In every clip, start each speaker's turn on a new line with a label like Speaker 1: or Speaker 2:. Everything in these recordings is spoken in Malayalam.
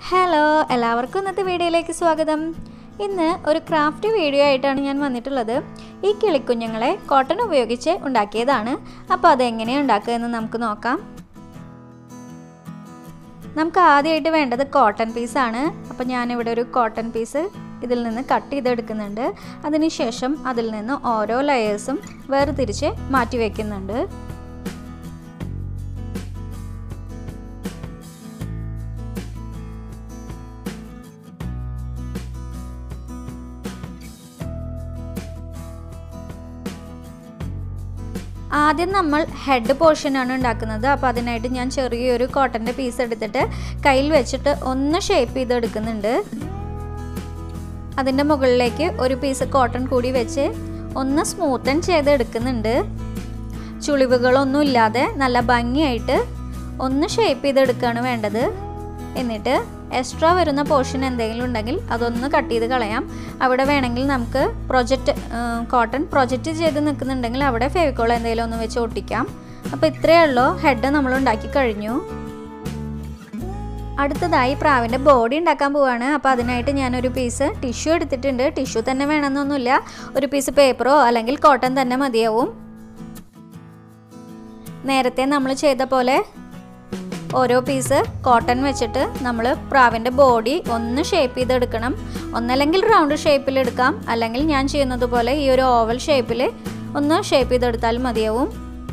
Speaker 1: ഹലോ എല്ലാവർക്കും ഇന്നത്തെ വീഡിയോയിലേക്ക് സ്വാഗതം ഇന്ന് ഒരു ക്രാഫ്റ്റ് വീഡിയോ ആയിട്ടാണ് ഞാൻ വന്നിട്ടുള്ളത് ഈ കിളിക്കുഞ്ഞുങ്ങളെ കോട്ടൺ ഉപയോഗിച്ച് ഉണ്ടാക്കിയതാണ് അപ്പോൾ അതെങ്ങനെയാണ് ഉണ്ടാക്കുക എന്ന് നമുക്ക് നോക്കാം നമുക്ക് ആദ്യമായിട്ട് വേണ്ടത് കോട്ടൺ പീസാണ് അപ്പോൾ ഞാനിവിടെ ഒരു കോട്ടൺ പീസ് ഇതിൽ നിന്ന് കട്ട് ചെയ്തെടുക്കുന്നുണ്ട് അതിനുശേഷം അതിൽ നിന്ന് ഓരോ ലെയേഴ്സും വേർതിരിച്ച് മാറ്റി വയ്ക്കുന്നുണ്ട് ആദ്യം നമ്മൾ ഹെഡ് പോർഷനാണ് ഉണ്ടാക്കുന്നത് അപ്പോൾ അതിനായിട്ട് ഞാൻ ചെറിയൊരു കോട്ടൻ്റെ പീസ് എടുത്തിട്ട് കയ്യിൽ വെച്ചിട്ട് ഒന്ന് ഷേപ്പ് ചെയ്തെടുക്കുന്നുണ്ട് അതിൻ്റെ മുകളിലേക്ക് ഒരു പീസ് കോട്ടൺ കൂടി വെച്ച് ഒന്ന് സ്മൂത്തൻ ചെയ്തെടുക്കുന്നുണ്ട് ചുളിവുകളൊന്നും ഇല്ലാതെ നല്ല ഭംഗിയായിട്ട് ഒന്ന് ഷേപ്പ് ചെയ്തെടുക്കുകയാണ് വേണ്ടത് എന്നിട്ട് എക്സ്ട്രാ വരുന്ന പോർഷൻ എന്തെങ്കിലും ഉണ്ടെങ്കിൽ അതൊന്ന് കട്ട് ചെയ്ത് കളയാം അവിടെ വേണമെങ്കിൽ നമുക്ക് പ്രൊജക്റ്റ് കോട്ടൺ പ്രൊജക്റ്റ് ചെയ്ത് നിൽക്കുന്നുണ്ടെങ്കിൽ അവിടെ ഫെവിക്കോൾ എന്തെങ്കിലും ഒന്ന് വെച്ച് ഒട്ടിക്കാം അപ്പോൾ ഇത്രയേ ഉള്ളൂ ഹെഡ് നമ്മൾ ഉണ്ടാക്കി കഴിഞ്ഞു അടുത്തതായി പ്രാവിൻ്റെ ബോഡി ഉണ്ടാക്കാൻ പോവാണ് അപ്പോൾ അതിനായിട്ട് ഞാനൊരു പീസ് ടിഷ്യൂ എടുത്തിട്ടുണ്ട് ടിഷ്യൂ തന്നെ വേണമെന്നൊന്നുമില്ല ഒരു പീസ് പേപ്പറോ അല്ലെങ്കിൽ കോട്ടൺ തന്നെ മതിയാവും നേരത്തെ നമ്മൾ ചെയ്ത പോലെ ഓരോ പീസ് കോട്ടൺ വെച്ചിട്ട് നമ്മൾ പ്രാവിൻ്റെ ബോഡി ഒന്ന് ഷേപ്പ് ചെയ്തെടുക്കണം ഒന്നല്ലെങ്കിൽ റൗണ്ട് ഷേപ്പിൽ എടുക്കാം അല്ലെങ്കിൽ ഞാൻ ചെയ്യുന്നത് പോലെ ഈ ഒരു ഓവൽ ഷേപ്പിൽ ഒന്ന് ഷേപ്പ് ചെയ്തെടുത്താൽ മതിയാവും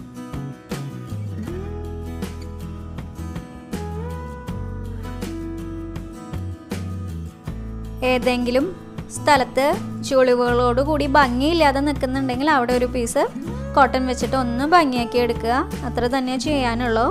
Speaker 1: ഏതെങ്കിലും സ്ഥലത്ത് ചുളിവുകളോട് കൂടി ഭംഗിയില്ലാതെ നിൽക്കുന്നുണ്ടെങ്കിൽ അവിടെ ഒരു പീസ് കോട്ടൺ വെച്ചിട്ട് ഒന്ന് ഭംഗിയാക്കി എടുക്കുക അത്ര തന്നെ ചെയ്യാനുള്ളൂ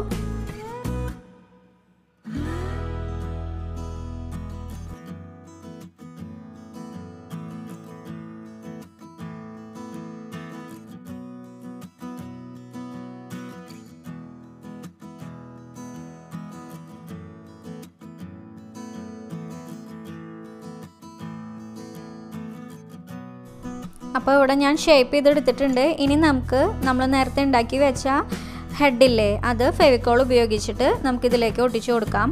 Speaker 1: അപ്പോൾ ഇവിടെ ഞാൻ ഷേപ്പ് ചെയ്തെടുത്തിട്ടുണ്ട് ഇനി നമുക്ക് നമ്മൾ നേരത്തെ ഉണ്ടാക്കി വെച്ച ഹെഡില്ലേ അത് ഫെവിക്കോൾ ഉപയോഗിച്ചിട്ട് നമുക്കിതിലേക്ക് ഒട്ടിച്ചു കൊടുക്കാം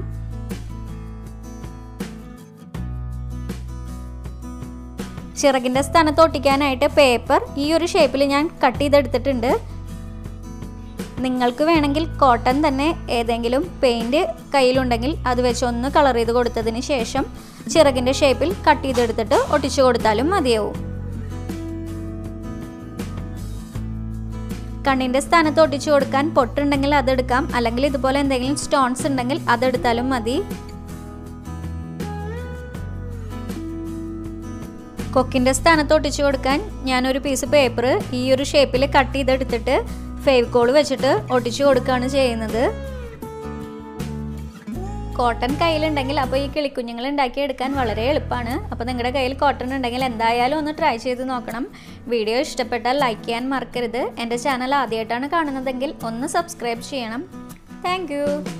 Speaker 1: ചിറകിൻ്റെ സ്ഥാനത്ത് ഒട്ടിക്കാനായിട്ട് പേപ്പർ ഈ ഒരു ഷേപ്പിൽ ഞാൻ കട്ട് ചെയ്തെടുത്തിട്ടുണ്ട് നിങ്ങൾക്ക് വേണമെങ്കിൽ കോട്ടൺ തന്നെ ഏതെങ്കിലും പെയിൻറ് കയ്യിലുണ്ടെങ്കിൽ അത് വെച്ച് ഒന്ന് കളർ ചെയ്ത് കൊടുത്തതിന് ശേഷം ചിറകിൻ്റെ ഷേപ്പിൽ കട്ട് ചെയ്തെടുത്തിട്ട് ഒട്ടിച്ചു കൊടുത്താലും മതിയാവും കണ്ണിൻ്റെ സ്ഥാനത്ത് ഒട്ടിച്ചു കൊടുക്കാൻ പൊട്ടുണ്ടെങ്കിൽ അതെടുക്കാം അല്ലെങ്കിൽ ഇതുപോലെ എന്തെങ്കിലും സ്റ്റോൺസ് ഉണ്ടെങ്കിൽ അതെടുത്താലും മതി കൊക്കിൻ്റെ സ്ഥാനത്ത് ഒട്ടിച്ചു കൊടുക്കാൻ ഞാനൊരു പീസ് പേപ്പർ ഈ ഒരു ഷേപ്പിൽ കട്ട് ചെയ്തെടുത്തിട്ട് ഫേവിക്കോൾ വെച്ചിട്ട് ഒട്ടിച്ചു കൊടുക്കുകയാണ് ചെയ്യുന്നത് കോട്ടൺ കയ്യിലുണ്ടെങ്കിൽ അപ്പോൾ ഈ കിളിക്കുഞ്ഞുങ്ങൾ ഉണ്ടാക്കിയെടുക്കാൻ വളരെ എളുപ്പമാണ് അപ്പോൾ നിങ്ങളുടെ കയ്യിൽ കോട്ടൺ ഉണ്ടെങ്കിൽ എന്തായാലും ഒന്ന് ട്രൈ ചെയ്ത് നോക്കണം വീഡിയോ ഇഷ്ടപ്പെട്ടാൽ ലൈക്ക് ചെയ്യാൻ മറക്കരുത് എൻ്റെ ചാനൽ ആദ്യമായിട്ടാണ് കാണുന്നതെങ്കിൽ ഒന്ന് സബ്സ്ക്രൈബ് ചെയ്യണം താങ്ക്